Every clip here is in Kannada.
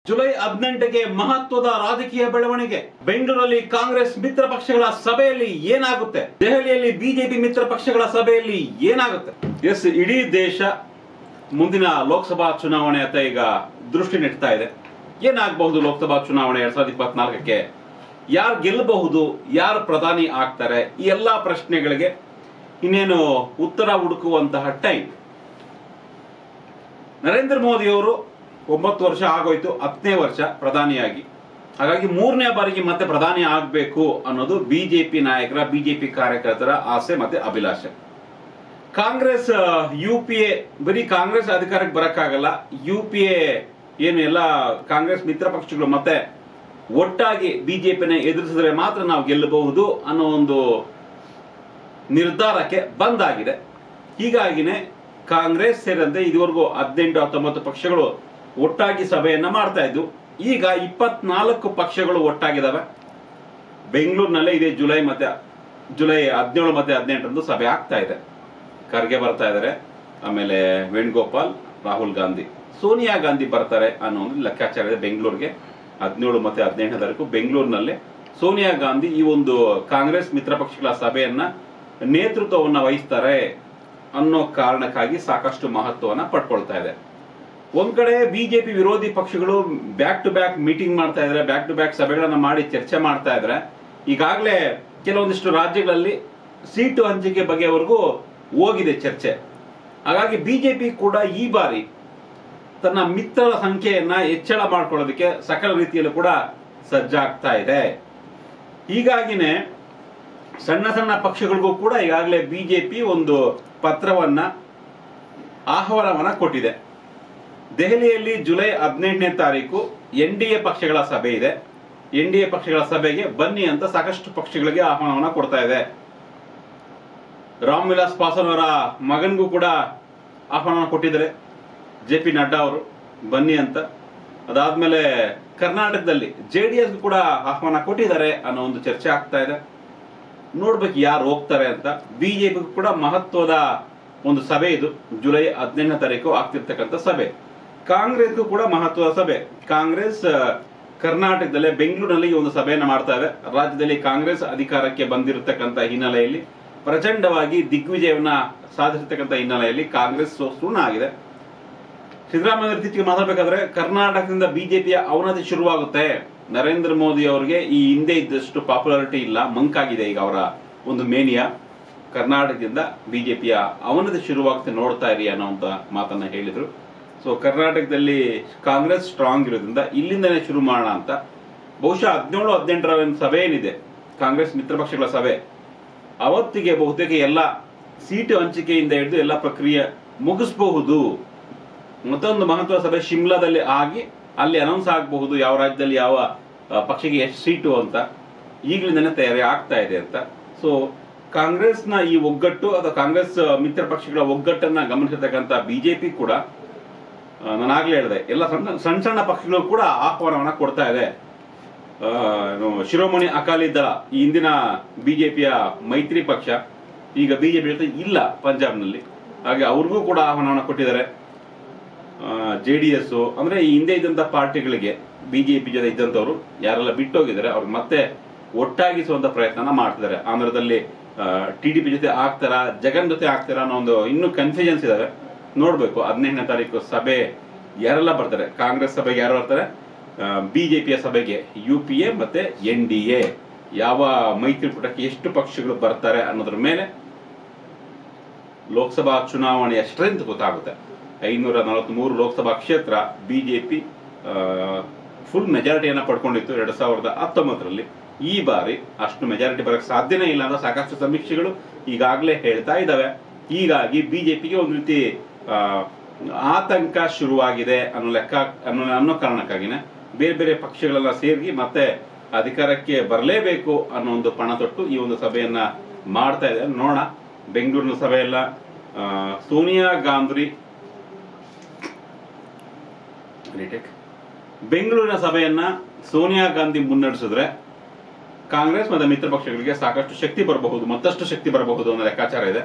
ಜುಲೈ ಹದಿನೆಂಟಕ್ಕೆ ಮಹತ್ವದ ರಾಜಕೀಯ ಬೆಳವಣಿಗೆ ಬೆಂಗಳೂರಲ್ಲಿ ಕಾಂಗ್ರೆಸ್ ಮಿತ್ರ ಪಕ್ಷಗಳ ಸಭೆಯಲ್ಲಿ ಏನಾಗುತ್ತೆ ದೆಹಲಿಯಲ್ಲಿ ಬಿಜೆಪಿ ಮಿತ್ರ ಪಕ್ಷಗಳ ಸಭೆಯಲ್ಲಿ ಏನಾಗುತ್ತೆ ಎಸ್ ಇಡೀ ದೇಶ ಮುಂದಿನ ಲೋಕಸಭಾ ಚುನಾವಣೆಯತ್ತ ಈಗ ದೃಷ್ಟಿ ನೆಡ್ತಾ ಇದೆ ಏನಾಗಬಹುದು ಲೋಕಸಭಾ ಚುನಾವಣೆ ಎರಡ್ ಸಾವಿರದ ಇಪ್ಪತ್ನಾಲ್ಕಕ್ಕೆ ಯಾರು ಗೆಲ್ಲಬಹುದು ಯಾರು ಪ್ರಧಾನಿ ಆಗ್ತಾರೆ ಈ ಎಲ್ಲಾ ಪ್ರಶ್ನೆಗಳಿಗೆ ಇನ್ನೇನು ಉತ್ತರ ಹುಡುಕುವಂತಹ ಟೈಮ್ ನರೇಂದ್ರ ಮೋದಿ ಅವರು ಒಂಬತ್ತು ವರ್ಷ ಆಗೋಯ್ತು ಹತ್ತನೇ ವರ್ಷ ಪ್ರಧಾನಿಯಾಗಿ ಹಾಗಾಗಿ ಮೂರನೇ ಬಾರಿಗೆ ಮತ್ತೆ ಪ್ರಧಾನಿ ಆಗಬೇಕು ಅನ್ನೋದು ಬಿಜೆಪಿ ನಾಯಕರ ಬಿಜೆಪಿ ಕಾರ್ಯಕರ್ತರ ಆಸೆ ಮತ್ತೆ ಅಭಿಲಾಷೆ ಕಾಂಗ್ರೆಸ್ ಯು ಪಿ ಎ ಬರೀ ಕಾಂಗ್ರೆಸ್ ಅಧಿಕಾರಕ್ಕೆ ಬರಕ್ಕಾಗಲ್ಲ ಯು ಪಿ ಎ ಏನು ಎಲ್ಲ ಕಾಂಗ್ರೆಸ್ ಮಿತ್ರ ಪಕ್ಷಗಳು ಮತ್ತೆ ಒಟ್ಟಾಗಿ ಬಿಜೆಪಿನ ಎದುರಿಸಿದ್ರೆ ಮಾತ್ರ ನಾವು ಗೆಲ್ಲಬಹುದು ಅನ್ನೋ ಒಂದು ನಿರ್ಧಾರಕ್ಕೆ ಬಂದಾಗಿದೆ ಹೀಗಾಗಿನೇ ಕಾಂಗ್ರೆಸ್ ಸೇರಿದಂತೆ ಇದುವರೆಗೂ ಹದಿನೆಂಟು ಹತ್ತೊಂಬತ್ತು ಪಕ್ಷಗಳು ಒಟ್ಟಾಗಿ ಸಭೆಯನ್ನ ಮಾಡ್ತಾ ಇದ್ವು ಈಗ ಇಪ್ಪತ್ನಾಲ್ಕು ಪಕ್ಷಗಳು ಒಟ್ಟಾಗಿದ್ದಾವೆ ಬೆಂಗಳೂರಿನಲ್ಲೇ ಇದೇ ಜುಲೈ ಮತ್ತೆ ಜುಲೈ ಹದಿನೇಳು ಮತ್ತೆ ಹದಿನೆಂಟರಂದು ಸಭೆ ಆಗ್ತಾ ಇದೆ ಖರ್ಗೆ ಬರ್ತಾ ಇದ್ದಾರೆ ಆಮೇಲೆ ವೇಣುಗೋಪಾಲ್ ರಾಹುಲ್ ಗಾಂಧಿ ಸೋನಿಯಾ ಗಾಂಧಿ ಬರ್ತಾರೆ ಅನ್ನೋ ಒಂದು ಲೆಕ್ಕಾಚಾರ ಇದೆ ಬೆಂಗಳೂರಿಗೆ ಹದಿನೇಳು ಮತ್ತೆ ಹದಿನೆಂಟನೇ ತಾರೀಕು ಬೆಂಗಳೂರಿನಲ್ಲಿ ಸೋನಿಯಾ ಗಾಂಧಿ ಈ ಒಂದು ಕಾಂಗ್ರೆಸ್ ಮಿತ್ರ ಪಕ್ಷಗಳ ಸಭೆಯನ್ನ ನೇತೃತ್ವವನ್ನ ವಹಿಸ್ತಾರೆ ಅನ್ನೋ ಕಾರಣಕ್ಕಾಗಿ ಸಾಕಷ್ಟು ಮಹತ್ವವನ್ನ ಪಡ್ಕೊಳ್ತಾ ಇದೆ ಒಂದ್ ಕಡೆ ಬಿಜೆಪಿ ವಿರೋಧಿ ಪಕ್ಷಗಳು ಬ್ಯಾಕ್ ಟು ಬ್ಯಾಕ್ ಮೀಟಿಂಗ್ ಮಾಡ್ತಾ ಇದ್ರೆ ಬ್ಯಾಕ್ ಟು ಬ್ಯಾಕ್ ಸಭೆಗಳನ್ನ ಮಾಡಿ ಚರ್ಚೆ ಮಾಡ್ತಾ ಇದ್ರೆ ಈಗಾಗಲೇ ಕೆಲವೊಂದಿಷ್ಟು ರಾಜ್ಯಗಳಲ್ಲಿ ಸೀಟು ಹಂಚಿಕೆ ಬಗ್ಗೆವರೆಗೂ ಹೋಗಿದೆ ಚರ್ಚೆ ಹಾಗಾಗಿ ಬಿಜೆಪಿ ಕೂಡ ಈ ಬಾರಿ ತನ್ನ ಮಿತ್ರರ ಸಂಖ್ಯೆಯನ್ನ ಹೆಚ್ಚಳ ಮಾಡ್ಕೊಳ್ಳೋದಕ್ಕೆ ಸಕಲ ರೀತಿಯಲ್ಲೂ ಕೂಡ ಸಜ್ಜಾಗ್ತಾ ಇದೆ ಹೀಗಾಗಿನೇ ಸಣ್ಣ ಸಣ್ಣ ಪಕ್ಷಗಳಿಗೂ ಕೂಡ ಈಗಾಗಲೇ ಬಿಜೆಪಿ ಒಂದು ಪತ್ರವನ್ನ ಆಹ್ವಾನವನ್ನ ಕೊಟ್ಟಿದೆ ದೆಹಲಿಯಲ್ಲಿ ಜುಲೈ ಹದಿನೆಂಟನೇ ತಾರೀಕು ಎನ್ ಡಿ ಎ ಪಕ್ಷಗಳ ಸಭೆ ಇದೆ ಎನ್ ಡಿ ಎ ಪಕ್ಷಗಳ ಸಭೆಗೆ ಬನ್ನಿ ಅಂತ ಸಾಕಷ್ಟು ಪಕ್ಷಗಳಿಗೆ ಆಹ್ವಾನವನ್ನ ಕೊಡ್ತಾ ಇದೆ ರಾಮ್ ವಿಲಾಸ್ ಪಾಸ್ವಾನ್ ಅವರ ಮಗನಿಗೂ ಕೂಡ ಆಹ್ವಾನ ಕೊಟ್ಟಿದ್ದಾರೆ ಜೆ ಪಿ ನಡ್ಡಾ ಅವರು ಬನ್ನಿ ಅಂತ ಅದಾದ್ಮೇಲೆ ಕರ್ನಾಟಕದಲ್ಲಿ ಜೆ ಡಿ ಎಸ್ ಕೂಡ ಆಹ್ವಾನ ಕೊಟ್ಟಿದ್ದಾರೆ ಅನ್ನೋ ಒಂದು ಚರ್ಚೆ ಆಗ್ತಾ ಇದೆ ನೋಡ್ಬೇಕು ಯಾರು ಹೋಗ್ತಾರೆ ಅಂತ ಬಿಜೆಪಿ ಕೂಡ ಮಹತ್ವದ ಒಂದು ಸಭೆ ಇದು ಜುಲೈ ಹದಿನೆಂಟನೇ ತಾರೀಕು ಆಗ್ತಿರ್ತಕ್ಕಂಥ ಸಭೆ ಕಾಂಗ್ರೆಸ್ಗೂ ಕೂಡ ಮಹತ್ವದ ಸಭೆ ಕಾಂಗ್ರೆಸ್ ಆ, ಕರ್ನಾಟಕದಲ್ಲೇ ಬೆಂಗಳೂರಿನಲ್ಲಿ ಈ ಒಂದು ಸಭೆಯನ್ನ ಮಾಡ್ತಾ ಇದೆ ರಾಜ್ಯದಲ್ಲಿ ಕಾಂಗ್ರೆಸ್ ಅಧಿಕಾರಕ್ಕೆ ಬಂದಿರತಕ್ಕಂಥ ಹಿನ್ನೆಲೆಯಲ್ಲಿ ಪ್ರಚಂಡವಾಗಿ ದಿಗ್ವಿಜಯವನ್ನ ಸಾಧಿಸಿರ್ತಕ್ಕಂಥ ಹಿನ್ನೆಲೆಯಲ್ಲಿ ಕಾಂಗ್ರೆಸ್ ಸುಣ್ಣ ಆಗಿದೆ ಸಿದ್ದರಾಮಯ್ಯ ಇತ್ತೀಚೆಗೆ ಮಾತಾಡ್ಬೇಕಾದ್ರೆ ಕರ್ನಾಟಕದಿಂದ ಬಿಜೆಪಿಯ ಅವನತಿ ಶುರುವಾಗುತ್ತೆ ನರೇಂದ್ರ ಮೋದಿ ಅವರಿಗೆ ಈ ಹಿಂದೆ ಇದ್ದಷ್ಟು ಪಾಪ್ಯುಲಾರಿಟಿ ಇಲ್ಲ ಮಂಕಾಗಿದೆ ಈಗ ಅವರ ಒಂದು ಮೇನಿಯಾ ಕರ್ನಾಟಕದಿಂದ ಬಿಜೆಪಿಯ ಅವನತಿ ಶುರುವಾಗುತ್ತೆ ನೋಡ್ತಾ ಇರಿ ಅನ್ನೋಂತ ಮಾತನ್ನ ಹೇಳಿದ್ರು ಸೊ ಕರ್ನಾಟಕದಲ್ಲಿ ಕಾಂಗ್ರೆಸ್ ಸ್ಟ್ರಾಂಗ್ ಇರೋದ್ರಿಂದ ಇಲ್ಲಿಂದನೇ ಶುರು ಮಾಡೋಣ ಅಂತ ಬಹುಶಃ ಹದಿನೇಳು ಹದಿನೆಂಟರ ಒಂದು ಸಭೆ ಏನಿದೆ ಕಾಂಗ್ರೆಸ್ ಮಿತ್ರ ಪಕ್ಷಗಳ ಸಭೆ ಅವತ್ತಿಗೆ ಬಹುತೇಕ ಎಲ್ಲ ಸೀಟು ಹಂಚಿಕೆಯಿಂದ ಹಿಡಿದು ಎಲ್ಲ ಪ್ರಕ್ರಿಯೆ ಮುಗಿಸಬಹುದು ಮತ್ತೊಂದು ಮಹತ್ವದ ಸಭೆ ಶಿಮ್ಲಾದಲ್ಲಿ ಆಗಿ ಅಲ್ಲಿ ಅನೌನ್ಸ್ ಆಗಬಹುದು ಯಾವ ರಾಜ್ಯದಲ್ಲಿ ಯಾವ ಆ, ಪಕ್ಷಕ್ಕೆ ಎಷ್ಟು ಸೀಟು ಅಂತ ಈಗಲಿಂದನೇ ತಯಾರಿ ಆಗ್ತಾ ಇದೆ ಅಂತ ಸೊ ಕಾಂಗ್ರೆಸ್ನ ಈ ಒಗ್ಗಟ್ಟು ಅಥವಾ ಕಾಂಗ್ರೆಸ್ ಆ, ಮಿತ್ರ ಪಕ್ಷಗಳ ಒಗ್ಗಟ್ಟನ್ನ ಗಮನಿಸಿರ್ತಕ್ಕಂಥ ಬಿಜೆಪಿ ಕೂಡ ಆ, ನಾನಾಗ್ಲೇ ಹೇಳಿದೆ ಎಲ್ಲ ಸಣ್ಣ ಸಣ್ಣ ಸಣ್ಣ ಪಕ್ಷಗಳು ಕೂಡ ಆಹ್ವಾನವನ್ನ ಕೊಡ್ತಾ ಇದೆ ಆ, ಏನು, ಶಿರೋಮಣಿ ಅಕಾಲಿ ದಳ ಈ ಹಿಂದಿನ ಬಿಜೆಪಿಯ ಮೈತ್ರಿ ಪಕ್ಷ ಈಗ ಬಿಜೆಪಿ ಜೊತೆ ಇಲ್ಲ ಪಂಜಾಬ್ನಲ್ಲಿ ಹಾಗೆ ಅವ್ರಿಗೂ ಕೂಡ ಆಹ್ವಾನವನ್ನ ಕೊಟ್ಟಿದ್ದಾರೆ ಜೆ ಡಿ ಎಸ್ ಅಂದ್ರೆ ಈ ಹಿಂದೆ ಇದ್ದಂತ ಪಾರ್ಟಿಗಳಿಗೆ ಬಿಜೆಪಿ ಜೊತೆ ಇದ್ದಂತವ್ರು ಯಾರೆಲ್ಲ ಬಿಟ್ಟೋಗಿದ್ದಾರೆ ಅವ್ರಿಗೆ ಮತ್ತೆ ಒಟ್ಟಾಗಿಸುವಂತ ಪ್ರಯತ್ನ ಮಾಡ್ತಿದ್ದಾರೆ ಆಂಧ್ರದಲ್ಲಿ ಟಿಡಿಪಿ ಜೊತೆ ಆಗ್ತಾರಾ ಜಗನ್ ಜೊತೆ ಆಗ್ತಾರಾ ಅನ್ನೋ ಒಂದು ಇನ್ನೂ ಕನ್ಫ್ಯೂಷನ್ಸ್ ಇದಾವೆ ನೋಡ್ಬೇಕು ಹದಿನೆಂಟನೇ ತಾರೀಕು ಸಭೆ ಯಾರೆಲ್ಲ ಬರ್ತಾರೆ ಕಾಂಗ್ರೆಸ್ ಸಭೆಗೆ ಯಾರು ಬರ್ತಾರೆ ಬಿಜೆಪಿಯ ಸಭೆಗೆ ಯು ಪಿ ಎ ಮತ್ತೆ ಎನ್ ಡಿ ಎ ಯಾವ ಮೈತ್ರಿಕೂಟಕ್ಕೆ ಎಷ್ಟು ಪಕ್ಷಗಳು ಬರ್ತಾರೆ ಅನ್ನೋದ್ರ ಮೇಲೆ ಲೋಕಸಭಾ ಚುನಾವಣೆಯ ಸ್ಟ್ರೆಂತ್ ಗೊತ್ತಾಗುತ್ತೆ ಐನೂರ ನಲವತ್ಮೂರು ಲೋಕಸಭಾ ಕ್ಷೇತ್ರ ಬಿಜೆಪಿ ಫುಲ್ ಮೆಜಾರಿಟಿಯನ್ನ ಪಡ್ಕೊಂಡಿತ್ತು ಎರಡ್ ಸಾವಿರದ ಹತ್ತೊಂಬತ್ತರಲ್ಲಿ ಈ ಬಾರಿ ಅಷ್ಟು ಮೆಜಾರಿಟಿ ಬರಕ್ ಸಾಧ್ಯನೇ ಇಲ್ಲ ಅಂತ ಸಾಕಷ್ಟು ಸಮೀಕ್ಷೆಗಳು ಈಗಾಗಲೇ ಹೇಳ್ತಾ ಇದ್ದಾವೆ ಹೀಗಾಗಿ ಬಿಜೆಪಿಗೆ ಒಂದು ರೀತಿ ಆ, ಆತಂಕ ಶುರುವಾಗಿದೆ ಅನ್ನೋ ಲೆಕ್ಕ ಅನ್ನೋ ಅನ್ನೋ ಕಾರಣಕ್ಕಾಗಿನೇ ಬೇರೆ ಬೇರೆ ಪಕ್ಷಗಳೆಲ್ಲ ಸೇರಿ ಮತ್ತೆ ಅಧಿಕಾರಕ್ಕೆ ಬರಲೇಬೇಕು ಅನ್ನೋ ಒಂದು ಪಣ ತೊಟ್ಟು ಈ ಒಂದು ಸಭೆಯನ್ನ ಮಾಡ್ತಾ ಇದೆ ನೋಡೋಣ ಬೆಂಗಳೂರಿನ ಸಭೆಯೆಲ್ಲ ಆ, ಸೋನಿಯಾ ಗಾಂಧಿ ರಿಟೇಕ್ ಬೆಂಗಳೂರಿನ ಸಭೆಯನ್ನ ಸೋನಿಯಾ ಗಾಂಧಿ ಮುನ್ನಡೆಸಿದ್ರೆ ಕಾಂಗ್ರೆಸ್ ಮತ್ತು ಮಿತ್ರ ಪಕ್ಷಗಳಿಗೆ ಸಾಕಷ್ಟು ಶಕ್ತಿ ಬರಬಹುದು ಮತ್ತಷ್ಟು ಶಕ್ತಿ ಬರಬಹುದು ಅನ್ನೋ ಲೆಕ್ಕಾಚಾರ ಇದೆ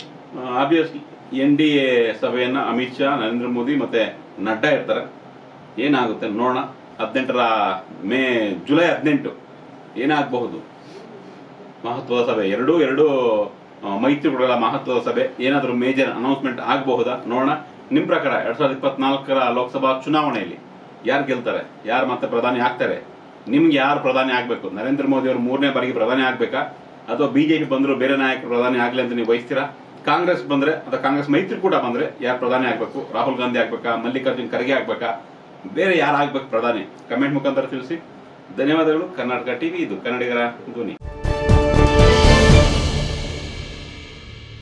ಆಬ್ವಿಯಸ್ಲಿ ಎನ್ ಡಿ ಎ ಸಭೆಯನ್ನ ಅಮಿತ್ ಶಾ ನರೇಂದ್ರ ಮೋದಿ ಮತ್ತೆ ನಡ್ಡಾ ಇರ್ತಾರೆ ಏನಾಗುತ್ತೆ ನೋಡೋಣ ಹದಿನೆಂಟರ ಮೇ ಜುಲೈ ಹದಿನೆಂಟು ಏನಾಗಬಹುದು ಮಹತ್ವದ ಸಭೆ ಎರಡೂ ಎರಡು ಆ, ಮೈತ್ರಿಗಳ ಮಹತ್ವದ ಸಭೆ ಏನಾದರೂ ಮೇಜರ್ ಅನೌನ್ಸ್ಮೆಂಟ್ ಆಗಬಹುದಾ ನೋಡೋಣ ನಿಮ್ ಪ್ರಕಾರ ಎರಡ್ ಸಾವಿರದ ಇಪ್ಪತ್ನಾಲ್ಕರ ಲೋಕಸಭಾ ಚುನಾವಣೆಯಲ್ಲಿ ಯಾರು ಗೆಲ್ತಾರೆ ಯಾರು ಮತ್ತೆ ಪ್ರಧಾನಿ ಆಗ್ತಾರೆ ನಿಮ್ಗೆ ಯಾರು ಪ್ರಧಾನಿ ಆಗ್ಬೇಕು ನರೇಂದ್ರ ಮೋದಿ ಅವರು ಮೂರನೇ ಬಾರಿಗೆ ಪ್ರಧಾನಿ ಆಗ್ಬೇಕಾ ಅಥವಾ ಬಿಜೆಪಿ ಬಂದ್ರು ಬೇರೆ ನಾಯಕರು ಪ್ರಧಾನಿ ಆಗ್ಲಿ ಅಂತ ನೀವು ಬಯಸ್ತೀರಾ ಕಾಂಗ್ರೆಸ್ ಬಂದ್ರೆ ಅಥವಾ ಕಾಂಗ್ರೆಸ್ ಮೈತ್ರಿಕೂಟ ಬಂದ್ರೆ ಯಾರು ಪ್ರಧಾನಿ ಆಗ್ಬೇಕು ರಾಹುಲ್ ಗಾಂಧಿ ಆಗ್ಬೇಕಾ ಮಲ್ಲಿಕಾರ್ಜುನ್ ಖರ್ಗೆ ಆಗ್ಬೇಕಾ ಬೇರೆ ಯಾರು ಆಗ್ಬೇಕು ಪ್ರಧಾನಿ ಕಮೆಂಟ್ ಮುಖಾಂತರ ತಿಳಿಸಿ ಧನ್ಯವಾದಗಳು ಕರ್ನಾಟಕ ಟಿವಿ ಇದು ಕನ್ನಡಿಗರ ಧ್ವನಿ